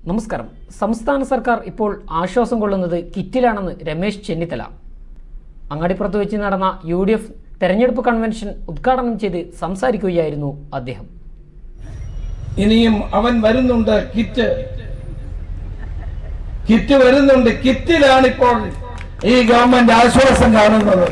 നമസ്കാരം സംസ്ഥാന സർക്കാർ ഇപ്പോൾ ആശ്വാസം കൊള്ളുന്നത് കിറ്റിലാണെന്ന് രമേശ് ചെന്നിത്തല അങ്ങാടിപ്പുറത്ത് വെച്ച് നടന്ന യു ഡി എഫ് തെരഞ്ഞെടുപ്പ് കൺവെൻഷൻ ഉദ്ഘാടനം ചെയ്ത് സംസാരിക്കുകയായിരുന്നു അദ്ദേഹം ഇനിയും അവൻ വരുന്നുണ്ട് കിറ്റ് കിറ്റ് വരുന്നുണ്ട് കിറ്റിലാണിപ്പോൾ ഈ ഗവൺമെന്റ് ആശ്വാസം കാണുന്നത്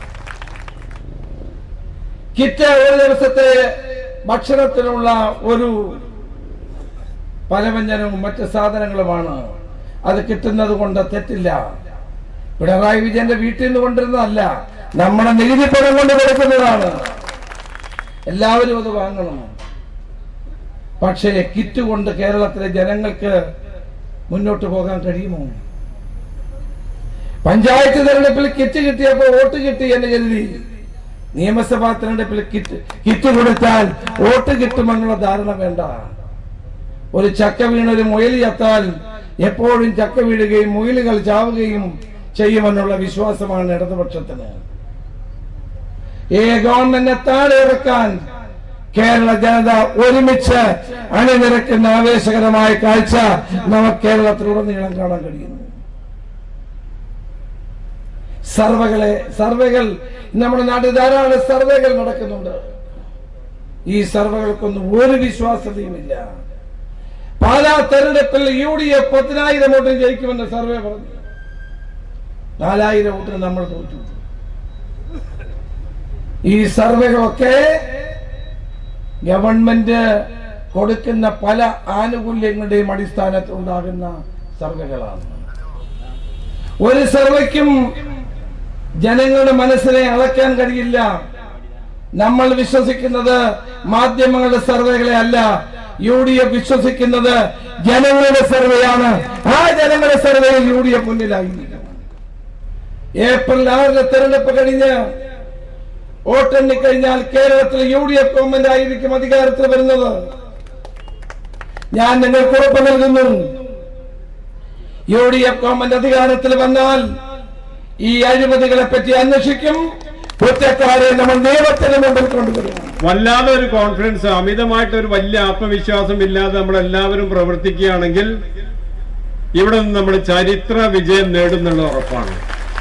കിറ്റ് ഒരു ദിവസത്തെ ഭക്ഷണത്തിനുള്ള ഒരു പലവ്യഞ്ജനവും മറ്റ് സാധനങ്ങളുമാണ് അത് കിട്ടുന്നത് കൊണ്ട് തെറ്റില്ല പിണറായി വിജയന്റെ വീട്ടിൽ നിന്ന് കൊണ്ടിരുന്നതല്ല നമ്മുടെ നികുതി പണം കൊണ്ട് കൊടുക്കുന്നതാണ് എല്ലാവരും അത് വാങ്ങണം പക്ഷേ കിറ്റ് കൊണ്ട് കേരളത്തിലെ ജനങ്ങൾക്ക് മുന്നോട്ട് പോകാൻ കഴിയുമോ പഞ്ചായത്ത് തെരഞ്ഞെടുപ്പിൽ കിറ്റ് കിട്ടിയപ്പോൾ വോട്ട് കിട്ടി എന്ന് കരുതി നിയമസഭാ തെരഞ്ഞെടുപ്പിൽ കിറ്റ് കിറ്റ് കൊടുത്താൽ വോട്ട് കിട്ടുമെന്നുള്ള ധാരണ വേണ്ട ഒരു ചക്ക വീണ ഒരു മുയൽ ചത്താൽ എപ്പോഴും ചക്ക വീഴുകയും മുയലുകൾ ചാവുകയും ചെയ്യുമെന്നുള്ള വിശ്വാസമാണ് ഇടതുപക്ഷത്തിന് ഈ ഗവൺമെന്റിനെ താഴെ ഇറക്കാൻ കേരള ജനത ഒരുമിച്ച് അണിനിരക്കുന്ന ആവേശകരമായ കാഴ്ച നമുക്ക് കേരളത്തിലുടനീളം കാണാൻ കഴിയുന്നു സർവകളെ സർവേകൾ നമ്മുടെ നാട്ടിൽ ധാരാളം സർവേകൾ നടക്കുന്നുണ്ട് ഈ സർവേകൾക്കൊന്നും ഒരു വിശ്വാസ്യതയുമില്ല പാലാ തെരഞ്ഞെടുപ്പിൽ യു ഡി എഫ് പതിനായിരം വോട്ടിന് ജയിക്കുമെന്ന് സർവേ പറഞ്ഞു നാലായിരം വോട്ടിന് നമ്മൾ തോറ്റു ഈ സർവേകളൊക്കെ ഗവൺമെന്റ് കൊടുക്കുന്ന പല ആനുകൂല്യങ്ങളുടെയും അടിസ്ഥാനത്തിൽ ഉണ്ടാകുന്ന സർവേകളാണ് ഒരു സർവേക്കും ജനങ്ങളുടെ മനസ്സിനെ അളക്കാൻ കഴിയില്ല നമ്മൾ വിശ്വസിക്കുന്നത് മാധ്യമങ്ങളുടെ സർവേകളെ അല്ല യു ഡി എഫ് വിശ്വസിക്കുന്നത് ജനങ്ങളുടെ സർവേയാണ് ആ ജനങ്ങളുടെ സർവേയിൽ യു ഡി എഫ് മുന്നിലായിരിക്കും ഏപ്രിൽ ആറിന് തെരഞ്ഞെടുപ്പ് കഴിഞ്ഞ് വോട്ടെണ്ണി കഴിഞ്ഞാൽ കേരളത്തിൽ യു ഡി എഫ് ഗവൺമെന്റ് ആയിരിക്കും അധികാരത്തിൽ വരുന്നത് ഞാൻ നിങ്ങൾക്ക് ഉറപ്പ് നൽകുന്നു യു ഡി എഫ് ഗവൺമെന്റ് അധികാരത്തിൽ വന്നാൽ ഈ അഴിമതികളെ പറ്റി അന്വേഷിക്കും കുറ്റക്കാരെ നമ്മൾ നിയമത്തിന് മുമ്പിൽ കൊണ്ടുവരും വല്ലാതെ ഒരു കോൺഫിഡൻസ് അമിതമായിട്ട് ഒരു വലിയ ആത്മവിശ്വാസം ഇല്ലാതെ നമ്മൾ എല്ലാവരും പ്രവർത്തിക്കുകയാണെങ്കിൽ ഇവിടെ നിന്ന് നമ്മൾ ചരിത്ര വിജയം നേടുന്നുള്ള ഉറപ്പാണ്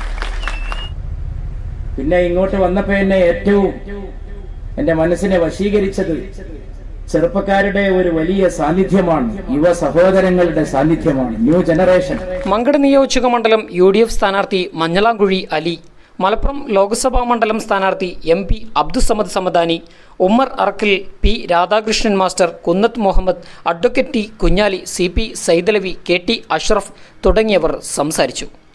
പിന്നെ ഇങ്ങോട്ട് വന്നപ്പോ എന്നെ ഏറ്റവും എന്റെ മനസ്സിനെ വശീകരിച്ചത് ചെറുപ്പക്കാരുടെ ഒരു വലിയ സാന്നിധ്യമാണ് യുവ സഹോദരങ്ങളുടെ സാന്നിധ്യമാണ് ന്യൂ ജനറേഷൻ മങ്കട് നിയോജക മണ്ഡലം യു ഡി എഫ് സ്ഥാനാർത്ഥി മഞ്ഞളാംകുഴി അലി മലപ്പുറം ലോക്സഭാ മണ്ഡലം സ്ഥാനാർത്ഥി എം പി അബ്ദുസമദ് സമദാനി ഉമ്മർ അറക്കിൽ P Radhakrishnan master Kunnath Muhammad advocate T Kunhali C P Saidalavi K T Ashraf തുടങ്ങിയവർ സംസാരിച്ചു